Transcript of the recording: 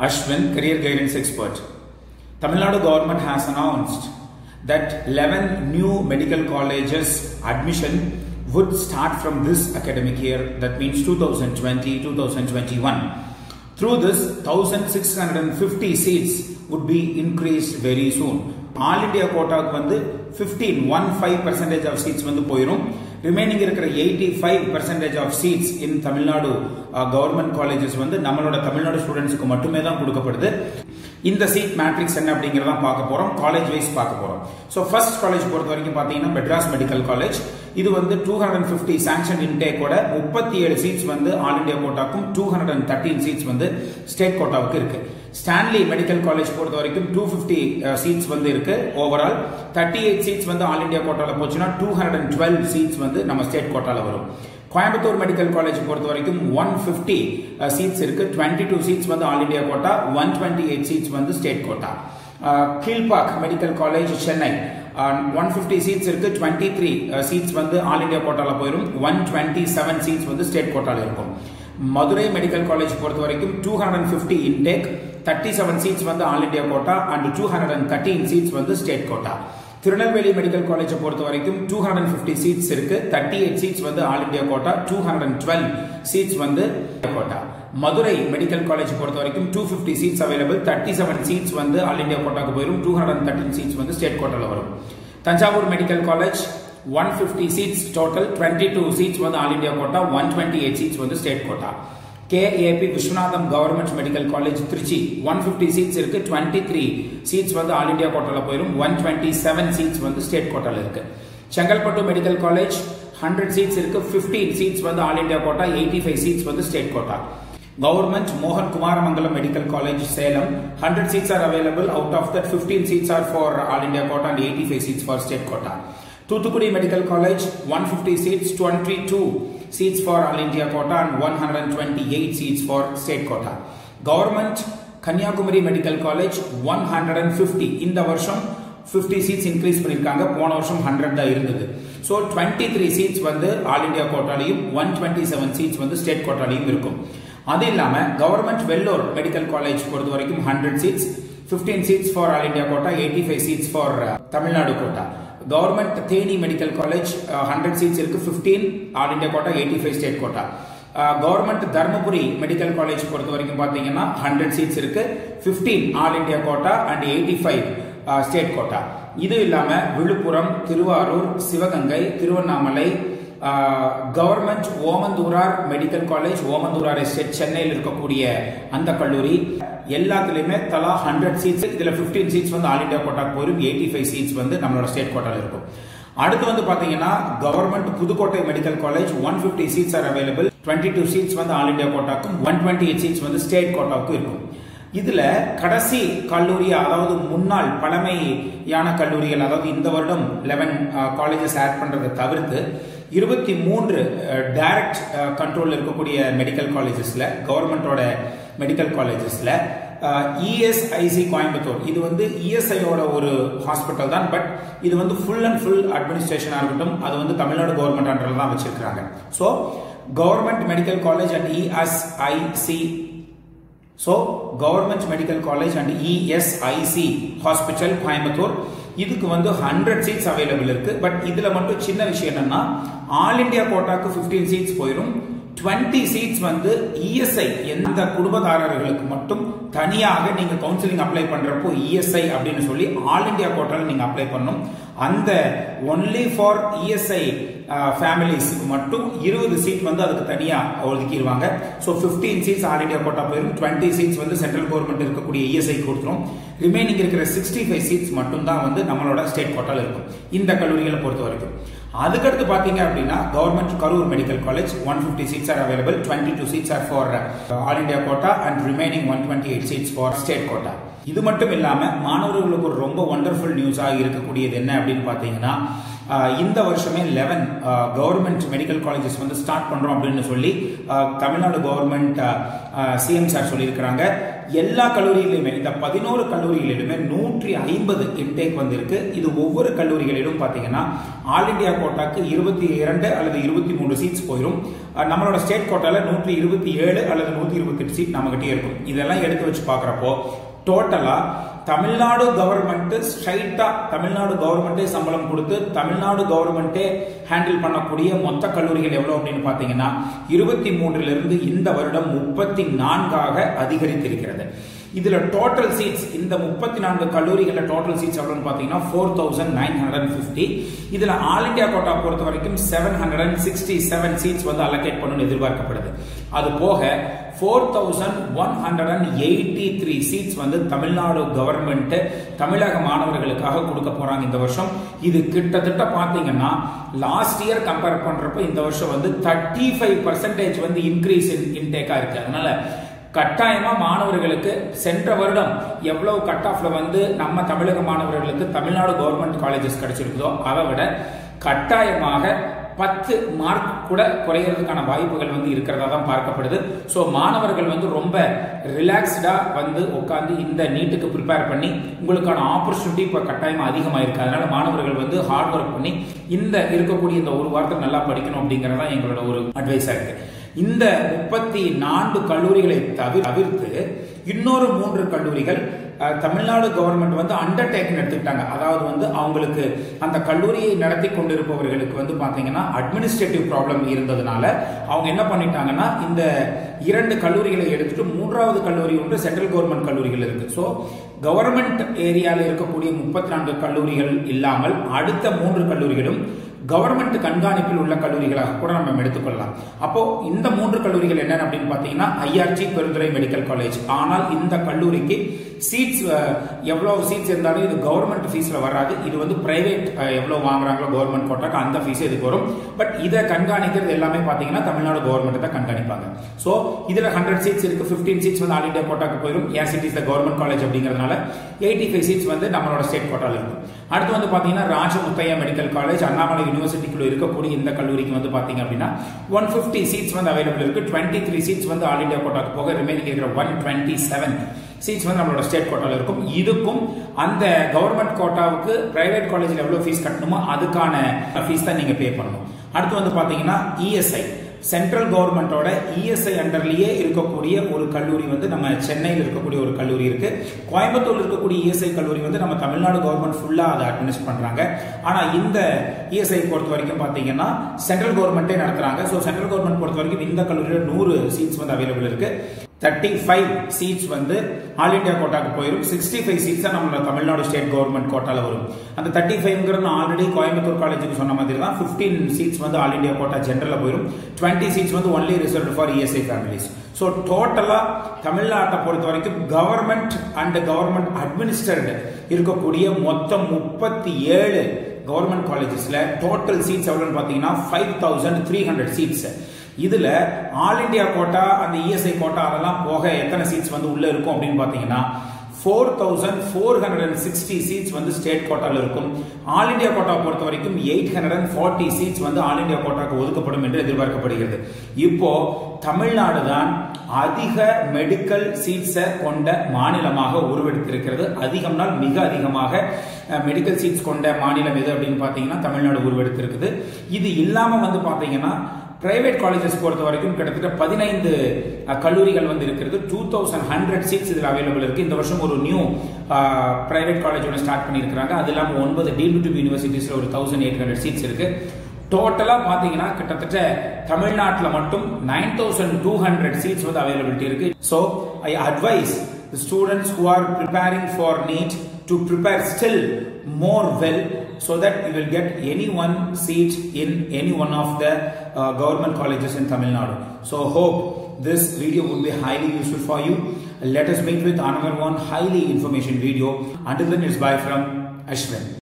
Ashwin, career guidance expert. Tamil Nadu government has announced that 11 new medical colleges admission would start from this academic year, that means 2020-2021. Through this, 1650 seats would be increased very soon. All India கோட்டாவுக்கு வந்து fifteen one five percentage of seats வந்து போயிடும் remaining இருக்கிற eighty five percentage of seats in Tamil Nadu government colleges வந்து நம்மளோட தமிழ்நாடு ஸ்டூடெண்ட்ஸுக்கு மட்டுமே தான் கொடுக்கப்படுது இந்த சீட் மேட்ரிக்ஸ் என்ன அப்படிங்கிறத பார்க்க போறோம் காலேஜ் வைஸ் பார்க்க போறோம் ஸோ ஃபர்ஸ்ட் காலேஜ் பொறுத்த வரைக்கும் பார்த்தீங்கன்னா மெட்ராஸ் மெடிக்கல் காலேஜ் இது வந்து two hundred and fifty sanction இன்டேக்கோட முப்பத்தி ஏழு சீட்ஸ் வந்து ஆல் இண்டியா கோட்டாக்கும் two hundred and thirteen seats வந்து ஸ்டேட் கோட்டாவுக்கு இருக்கு ஸ்டான்லி மெடிக்கல் காலேஜ் பொறுத்த வரைக்கும் டூ ஃபிஃப்டி சீட்ஸ் வந்து இருக்கு ஓவரால் தேர்ட்டி எயிட் சீட்ஸ் வந்து ஆல் இண்டியா கோட்டால போச்சுன்னா two hundred and twelve seats வந்து நம்ம ஸ்டேட் கோட்டால வரும் கோயம்புத்தூர் மெடிக்கல் காலேஜ் பொறுத்த வரைக்கும் ஒன் ஃபிஃப்டி சீட்ஸ் இருக்கு டுவெண்ட்டி டூ சீட்ஸ் வந்து all India quota one twenty eight seats வந்து state quota Kilpauk medical college Chennai one fifty seats இருக்கு டுவெண்ட்டி த்ரீ சீட்ஸ் வந்து ஆல் இண்டியா கோட்டால போயிடும் ஒன் டுவெண்ட்டி செவன் சீட்ஸ் வந்து ஸ்டேட் கோட்டால இருக்கும் மதுரை மெடிக்கல் காலேஜ் பொறுத்த வரைக்கும் two hundred and fifty intake thirty seven seats வந்து all India quota and two hundred and thirteen seats வந்து ஸ்டேட் கோட்டா திருநெல்வேலி மெடிக்கல் காலேஜை பொறுத்த வரைக்கும் டூ ஹண்ட்ரட் ஃபிஃப்டி சீட்ஸ் இருக்கு தேர்ட்டி எயிட் சீட்ஸ் வந்து all India quota two hundred and twelve seats வந்து quota Madurai medical college பொறுத்த வரைக்கும் two fifty seats available thirty seven seats வந்து ஆல் இண்டியா கோட்டாக்கு போயிடும் two hundred and thirteen seats வந்து state கோட்டால வரும் Thanjavur medical college one fifty seats total twenty two seats வந்து all India quota one twenty eight seats வந்து state quota KAP Viswanatham government medical college Tiruchi one fifty seats இருக்கு twenty three seats வந்து all India கோட்டால போயிடும் one twenty seven seats வந்து state கோட்டால இருக்கு Chengalpattu medical college hundred seats இருக்கு பிப்டீன் சீட்ஸ் வந்து all India quota eighty five seats வந்து ஸ்டேட் கோட்டா கவர்மெண்ட் மோகன் Kumaramangalam medical college Salem hundred seats are available out of that fifteen seats are for all India quota and eighty five seats for state quota Thoothukudi medical college one fifty seats twenty two seats for All India quota and 128 seats for state quota. Government Kanyakumari medical college one hundred and fifty இந்த வருஷம் fifty seeds increase பண்ணியிருக்காங்க போன வருஷம் hundred தான் இருந்தது so twenty three seats வந்து all India கோட்டாலையும் one twenty seven seats வந்து ஸ்டேட் கோட்டாலையும் இருக்கும் அது இல்லாமல் கவர்மெண்ட் வெள்ளூர் மெடிக்கல் காலேஜ் பொறுத்த வரைக்கும் hundred seats fifteen seats for all India quota eighty five seats for Tamil Nadu quota government Theni medical college hundred seats இருக்கு fifteen all India quota eighty five state quota government Dharmapuri medical college பொறுத்த வரைக்கும் பார்த்தீங்கன்னா hundred seats இருக்கு fifteen all India quota and eighty five state quota இது இல்லாம Villupuram Thiruvarur Sivaganga Tiruvannamalai government Omandurar medical college Omandurar estate சென்னையில் இருக்கக்கூடிய அந்த கல்லூரி எல்லாத்துலயுமே தலா ஹண்ட்ரட் சீட்ஸ் இதுல பிப்டீன் சீட்ஸ் வந்து ஆல் இண்டியா கோட்டாக்கு போயிடும் எயிட்டி ஃபைவ் சீட்ஸ் வந்து நம்மளோட ஸ்டேட் கோட்டால இருக்கும் அடுத்து வந்து பாத்தீங்கன்னா government Pudukkottai medical college one fifty seats are available twenty two seats வந்து ஆல் இண்டியா கோட்டாக்கும் ஒன் டுவெண்ட்டி எயிட் சீட்ஸ் வந்து ஸ்டேட் கோட்டாவுக்கும் இருக்கும் இதுல கடைசி கல்லூரி அதாவது முன்னாள் பழமையான கல்லூரிகள் அதாவது இந்த வருடம் லெவன் காலேஜஸ் ஆட் பண்றதை தவிர்த்து இருபத்தி மூன்று டைரக்ட் கண்ட்ரோல் இருக்கக்கூடிய மெடிக்கல் காலேஜஸ்ல கவர்மெண்டோட மெடிக்கல் காலேஜஸ்ல இஎஸ்ஐசி கோயம்புத்தூர் இது வந்து இஎஸ்ஐயோட ஒரு ஹாஸ்பிட்டல் தான் பட் இது வந்து ஃபுல் அண்ட் ஃபுல் அட்மினிஸ்ட்ரேஷனாக இருக்கட்டும் அது வந்து தமிழ்நாடு கவர்மெண்ட் அண்டரில் தான் வச்சிருக்காங்க so government medical college and ESIC so government medical college and ESIC hospital Coimbatore இதுக்கு வந்து ஹண்ட்ரட் சீட்ஸ் அவைலபிள் இருக்கு பட் இதுல மட்டும் சின்ன விஷயம் என்னன்னா ஆல் இண்டியா கோட்டாக்கு பிப்டீன் சீட்ஸ் போயிடும் டுவெண்ட்டி சீட்ஸ் வந்து இஎஸ்ஐ எந்த குடும்பதாரர்களுக்கு மட்டும் தனியாக நீங்க கவுன்சிலிங் அப்ளை பண்றப்போ இஎஸ்ஐ அப்படின்னு சொல்லி ஆல் இண்டியா கோட்டால நீங்க அப்ளை பண்ணும் அந்த ஒன்லி ஃபார் இஎஸ்ஐ ஃபேமிலிஸ்க்கு மட்டும் இருபது சீட் வந்து அதுக்கு தனியா ஒதுக்கிடுவாங்க so fifteen seats all India quota போயிடும் டுவெண்ட்டி சீட்ஸ் வந்து சென்ட்ரல் கவர்மெண்ட் இருக்கக்கூடிய இஎஸ்ஐ கொடுத்துரும் ரிமைனிங் இருக்கிற சிக்ஸ்டி ஃபைவ் சீட்ஸ் மட்டும் தான் வந்து நம்மளோட ஸ்டேட் கோட்டால இருக்கும் இந்த கல்லூரிகளை பொறுத்த வரைக்கும் அதுக்கடுத்து பாத்தீங்க அப்படின்னா government Karur medical college one fifty seats are available twenty two seats are for all India quota and remaining one twenty eight seats for state quota இது மட்டும் இல்லாம மாணவர்களுக்கு ஒரு ரொம்ப ஒண்டர்ஃபுல் நியூஸாக இருக்கக்கூடியது என்ன அப்படின்னு பாத்தீங்கன்னா இந்த வருஷமே லெவன் கவர்மெண்ட் மெடிக்கல் காலேஜஸ் வந்து ஸ்டார்ட் பண்றோம் அப்படின்னு சொல்லி தமிழ்நாடு கவர்மெண்ட் சிஎம் சார் சொல்லியிருக்கிறாங்க எல்லா கல்லூரிகளிலுமே இந்த பதினோரு கல்லூரிகளிலுமே நூற்றி ஐம்பது இன்டேக் வந்திருக்கு இது ஒவ்வொரு கல்லூரிகளிலும் பார்த்தீங்கன்னா ஆல் இண்டியா கோட்டாக்கு இருபத்தி இரண்டு அல்லது இருபத்தி மூன்று சீட்ஸ் போயிடும் அஹ் நம்மளோட ஸ்டேட் கோட்டால நூற்றி இருபத்தி ஏழு அல்லது நூற்றி இருபத்தி எட்டு சீட் நம்மகிட்டே இருக்கும் இதெல்லாம் எடுத்து வச்சு பார்க்குறப்போ டோட்டலா தமிழ்நாடு கவர்மெண்ட் ஸ்ட்ரைட்டா தமிழ்நாடு கவர்மெண்டே சம்பளம் கொடுத்து தமிழ்நாடு கவர்மெண்டே ஹேண்டில் பண்ணக்கூடிய மொத்த கல்லூரிகள் எவ்வளவு அப்படின்னு பாத்தீங்கன்னா இருபத்தி மூன்றுல இருந்து இந்த வருடம் முப்பத்தி நான்காக அதிகரித்திருக்கிறது இதுல டோட்டல் சீட்ஸ் இந்த முப்பத்தி நான்கு கல்லூரிகளில் டோட்டல் சீட்ஸ் எவ்வளவுன்னு பாத்தீங்கன்னா four thousand nine hundred fifty இதுல ஆல் இந்தியா கோட்டா பொறுத்த வரைக்கும் seven hundred sixty seven seats வந்து அலோகேட் பண்ணணும்னு எதிர்பார்க்கப்படுது அது போக four thousand one hundred and eighty three seats வந்து தமிழ்நாடு கவர்மெண்ட் தமிழக மாணவர்களுக்காக கொடுக்க போறாங்க இந்த வருஷம் இது கிட்டத்தட்ட பாத்தீங்கன்னா லாஸ்ட் இயர் கம்பேர் பண்றப்ப இந்த வருஷம் வந்து தேர்ட்டி ஃபைவ் பர்சன்டேஜ் வந்து இன்க்ரீஸ் இன் இன்டேக்கா இருக்கு அதனால கட்டாயமா மாணவர்களுக்கு சென்ற வருடம் எவ்வளவு கட் ஆஃப்ல வந்து நம்ம தமிழக மாணவர்களுக்கு தமிழ்நாடு கவர்மெண்ட் காலேஜஸ் கிடைச்சிருக்குதோ அதை விட கட்டாயமாக பத்து மார்க் கூட குறையறதுக்கான வாய்ப்புகள் வந்து இருக்கிறதா தான் பார்க்கப்படுது ஸோ மாணவர்கள் வந்து ரொம்ப ரிலாக்ஸ்டா வந்து உட்காந்து இந்த நீட்டுக்கு ப்ரிப்பேர் பண்ணி உங்களுக்கான ஆப்பர்ச்சுனிட்டி இப்போ கட்டாயமா அதிகமாக இருக்கு அதனால மாணவர்கள் வந்து ஹார்ட் ஒர்க் பண்ணி இந்த இருக்கக்கூடிய இந்த ஒரு வாரத்தை நல்லா படிக்கணும் அப்படிங்கறதா எங்களோட ஒரு அட்வைஸா இருக்கு இந்த முப்பத்தி நான்கு கல்லூரிகளை தவிர தவிர்த்து இன்னொரு மூன்று கல்லூரிகள் அஹ், தமிழ்நாடு கவர்மெண்ட் வந்து அண்டர்டேக்கன் எடுத்துக்கிட்டாங்க அதாவது வந்து அவங்களுக்கு அந்த கல்லூரியை நடத்தி கொண்டிருப்பவர்களுக்கு வந்து பாத்தீங்கன்னா அட்மினிஸ்ட்ரேட்டிவ் ப்ராப்ளம் இருந்ததுனால அவங்க என்ன பண்ணிட்டாங்கன்னா இந்த இரண்டு கல்லூரிகளை எடுத்துட்டு மூன்றாவது கல்லூரி ஒன்று சென்ட்ரல் கவர்மெண்ட் கல்லூரிகள் இருக்கு ஸோ கவர்மெண்ட் ஏரியாவில் இருக்கக்கூடிய முப்பத்தி நான்கு கல்லூரிகள் இல்லாமல் அடுத்த மூன்று கல்லூரிகளும் கவர்மெண்ட் கண்காணிப்பில் உள்ள கல்லூரிகளாக கூட நம்ம எடுத்துக்கொள்ளலாம் அப்போ இந்த மூன்று கல்லூரிகள் என்னென்ன அப்படின்னு பார்த்தீங்கன்னா ஐஆர்ஜி பெருந்துறை மெடிக்கல் காலேஜ் ஆனால் இந்த கல்லூரிக்கு சீட்ஸ் எவ்வளவு சீட்ஸ் இருந்தாலும் இது கவர்மெண்ட் ஃபீஸ்ல வராது இது வந்து பிரைவேட் எவ்வளவு வாங்குறாங்களோ கவர்மெண்ட் கோட்டாக்கு அந்த ஃபீஸ் இதுக்கு வரும் பட் இதை கண்காணிக்கிறது எல்லாமே பார்த்தீங்கன்னா தமிழ்நாடு கவர்மெண்ட் தான் கண்காணிப்பாங்க ஸோ இதுல ஹண்ட்ரட் சீட்ஸ் இருக்கு ஃபிஃப்டீன் சீட்ஸ் வந்து ஆல் இந்தியா கோட்டாக்கு போயிடும் as it is the government college அப்படிங்கிறதுனால எயிட்டி ஃபைவ் சீட்ஸ் வந்து நம்மளோட ஸ்டேட் கோட்டால இருக்கும் அடுத்து வந்து பாத்தீங்கன்னா ராஜமுத்தையா மெடிக்கல் காலேஜ் அண்ணாமலை யூனிவர்சிட்டிக்குள்ள இருக்கக்கூடிய இந்த கல்லூரிக்கு வந்து பாத்தீங்க அப்படின்னா ஒன் பிப்டி சீட்ஸ் வந்து அவைலபிள் இருக்கு டுவெண்ட்டி த்ரீ சீட்ஸ் வந்து ஆல் இந்தியா கோட்டாக்கு போக ரிமைனிங் இருக்கிற ஒன் டுவெண்ட்டி செவன் சீட்ஸ் வந்து நம்மளோட ஸ்டேட் கோட்டால இருக்கும் இதுக்கும் அந்த கவர்மெண்ட் கோட்டாவுக்கு பிரைவேட் காலேஜில் எவ்வளவு ஃபீஸ் கட்டணுமோ அதுக்கான ஃபீஸ் தான் நீங்க பே பண்ணணும் அடுத்து வந்து பாத்தீங்கன்னா இஎஸ்ஐ சென்ட்ரல் கவர்மெண்டோட இஎஸ்ஐ அண்டர்லயே இருக்கக்கூடிய ஒரு கல்லூரி வந்து நம்ம சென்னையில் இருக்கக்கூடிய ஒரு கல்லூரி இருக்கு கோயம்புத்தூர் இருக்கக்கூடிய இஎஸ்ஐ கல்லூரி வந்து நம்ம தமிழ்நாடு கவர்மெண்ட் ஃபுல்லா அதை அட்மினிஸ்ட் பண்றாங்க ஆனா இந்த இஎஸ்ஐ பொறுத்த வரைக்கும் பாத்தீங்கன்னா சென்ட்ரல் கவர்மெண்டே நடத்துறாங்க ஸோ சென்ட்ரல் கவர்மெண்ட் பொறுத்த வரைக்கும் இந்த கல்லூரியில் நூறு சீட்ஸ் வந்து அவைலபிள் இருக்கு தேர்ட்டி ஃபைவ் சீட்ஸ் வந்து ஆல் இந்தியா கோட்டாக்கு போயிடும் சிக்ஸ்டி ஃபைவ் சீட்ஸ் தான் நம்மளோட தமிழ்நாடு ஸ்டேட் கவர்மெண்ட் கோட்டால வரும் அந்த தேர்ட்டி ஃபைவ்ங்கிறது ஆல்ரெடி கோயம்புத்தூர் காலேஜுக்கு சொன்ன மாதிரி தான் ஃபிஃப்டீன் சீட்ஸ் வந்து ஆல் இந்தியா கோட்டா ஜென்ரல்ல போயிடும் டுவெண்ட்டி சீட்ஸ் வந்து only reserve for ESI families so டோட்டலா தமிழ்நாட்டை பொறுத்த வரைக்கும் கவர்மெண்ட் அண்ட் கவர்மெண்ட் அட்மினிஸ்டர்டு இருக்கக்கூடிய மொத்தம் முப்பத்தி ஏழு கவர்மெண்ட் காலேஜஸ்ல டோட்டல் சீட்ஸ் எவ்வளோன்னு பார்த்தீங்கன்னா five thousand three hundred seats இதுல ஆல் இந்தியா கோட்டா அந்த இஎஸ்ஐ கோட்டா அதெல்லாம் போக எத்தனை சீட்ஸ் வந்து உள்ள இருக்கும் அப்படின்னு பாத்தீங்கன்னா four thousand four hundred and sixty seats வந்து ஸ்டேட் கோட்டாவில் இருக்கும் ஆல் இந்தியா கோட்டா பொறுத்த வரைக்கும் eight hundred and forty seats வந்து ஆல் இந்தியா கோட்டாக்கு ஒதுக்கப்படும் என்று எதிர்பார்க்கப்படுகிறது இப்போ தமிழ்நாடு தான் அதிக மெடிக்கல் சீட்ஸை கொண்ட மாநிலமாக உருவெடுத்திருக்கிறது அதிகம்னால் மிக அதிகமாக மெடிக்கல் சீட்ஸ் கொண்ட மாநிலம் எது அப்படின்னு பார்த்தீங்கன்னா தமிழ்நாடு உருவெடுத்திருக்குது இது இல்லாம வந்து பார்த்தீங்கன்னா பிரைவேட் காலேஜஸ் பொறுத்த வரைக்கும் கிட்டத்தட்ட பதினைந்து கல்லூரிகள் வந்து இருக்கிறது டூ தௌசண்ட் ஹண்ட்ரட் சீட்ஸ் இதில் அவைலபிள் இருக்கு இந்த வருஷம் ஒரு நியூ பிரைவேட் காலேஜ் ஒன்று ஸ்டார்ட் பண்ணியிருக்காங்க அது இல்லாமல் ஒன்பது டீம்டு டு யூனிவர்சிட்டிஸில் ஒரு தௌசண்ட் எயிட் ஹண்ட்ரட் சீட்ஸ் இருக்கு டோட்டலா பாத்தீங்கன்னா கிட்டத்தட்ட தமிழ்நாட்டில் மட்டும் nine thousand two hundred seats வந்து அவைலபிலிட்டி இருக்கு so I advise students who are preparing for NEET to prepare still more well so that you will get any one seat in any one of the uh, government colleges in Tamil Nadu. So hope this video would be highly useful for you. Let us meet with another one highly information video. Until then, it's bye from Ashwin.